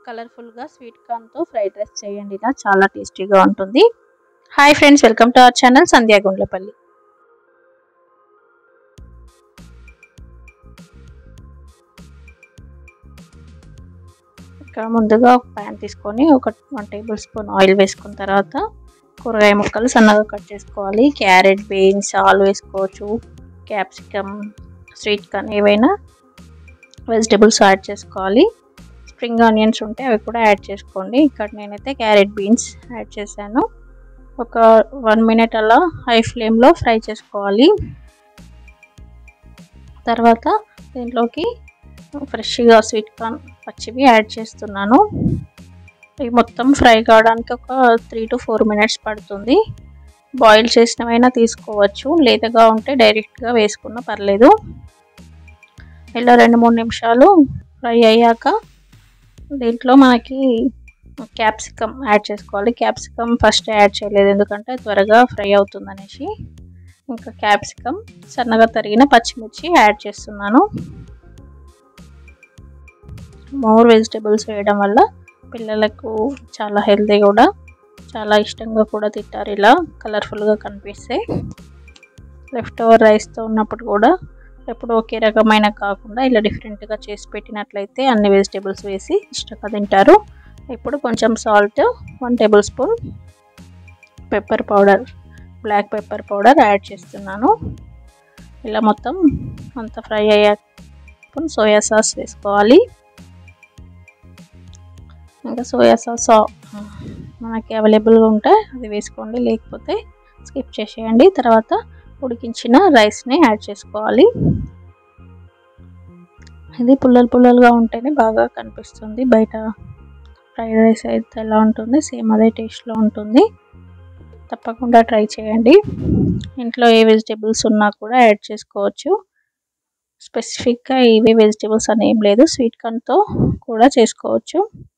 కలర్ఫుల్గా sweet కార్న్తో fried rice చేయండి ఇలా చాలా టేస్టీగా ఉంటుంది hi friends welcome to our channel Sandhya Gundlapalli ఇక్కడ ముందుగా ఒక ప్యాన్ తీసుకొని ఒక వన్ టేబుల్ స్పూన్ ఆయిల్ వేసుకున్న తర్వాత కూరగాయ ముక్కలు సన్నగా కట్ చేసుకోవాలి క్యారెట్ బీన్స్ ఆలు వేసుకోవచ్చు క్యాప్సికమ్ స్వీట్ కార్న్ ఏవైనా వెజిటేబుల్స్ యాడ్ చేసుకోవాలి స్ప్రింగ్ ఆనియన్స్ ఉంటే అవి కూడా యాడ్ చేసుకోండి ఇక్కడ నేనైతే క్యారెట్ బీన్స్ యాడ్ చేశాను ఒక వన్ మినిట్ అలా హై ఫ్లేమ్లో ఫ్రై చేసుకోవాలి తర్వాత దీంట్లోకి ఫ్రెష్గా స్వీట్ కార్న్ పచ్చివి యాడ్ చేస్తున్నాను ఇవి మొత్తం ఫ్రై కావడానికి ఒక త్రీ టు ఫోర్ మినిట్స్ పడుతుంది బాయిల్ చేసినవైనా తీసుకోవచ్చు లేతగా ఉంటే డైరెక్ట్గా వేసుకున్న పర్లేదు ఇలా రెండు మూడు నిమిషాలు ఫ్రై అయ్యాక దీంట్లో మనకి క్యాప్సికమ్ యాడ్ చేసుకోవాలి క్యాప్సికమ్ ఫస్ట్ యాడ్ చేయలేదు ఎందుకంటే త్వరగా ఫ్రై అవుతుంది అనేసి ఇంకా క్యాప్సికమ్ సన్నగా తరిగిన పచ్చిమిర్చి యాడ్ చేస్తున్నాను మోర్ వెజిటేబుల్స్ వేయడం వల్ల పిల్లలకు చాలా హెల్తీ కూడా చాలా ఇష్టంగా కూడా తింటారు ఇలా కలర్ఫుల్గా కనిపిస్తే లెఫ్ట్ ఓవర్ రైస్తో ఉన్నప్పుడు కూడా ఎప్పుడు ఒకే రకమైన కాకుండా ఇలా డిఫరెంట్గా చేసి పెట్టినట్లయితే అన్ని వెజిటేబుల్స్ వేసి ఇష్టంగా తింటారు ఇప్పుడు కొంచెం salt one tablespoon pepper powder black pepper powder add చేస్తున్నాను ఇలా మొత్తం అంత ఫ్రై అయ్యాక సోయా సాస్ వేసుకోవాలి ఇంకా సోయా సాస్ మనకి అవైలబుల్గా ఉంటే అది వేసుకోండి లేకపోతే స్కిప్ చేసేయండి తర్వాత ఉడికించిన రైస్ని యాడ్ చేసుకోవాలి ఇది పుల్లలు పుల్లలుగా ఉంటేనే బాగా కనిపిస్తుంది బయట ఫ్రైడ్ రైస్ అయితే ఎలా ఉంటుంది సేమ్ అదే టేస్ట్లో ఉంటుంది తప్పకుండా ట్రై చేయండి ఇంట్లో ఏ వెజిటేబుల్స్ ఉన్నా కూడా యాడ్ చేసుకోవచ్చు స్పెసిఫిక్గా ఇవే వెజిటేబుల్స్ అని ఏం లేదు స్వీట్ కార్న్తో కూడా చేసుకోవచ్చు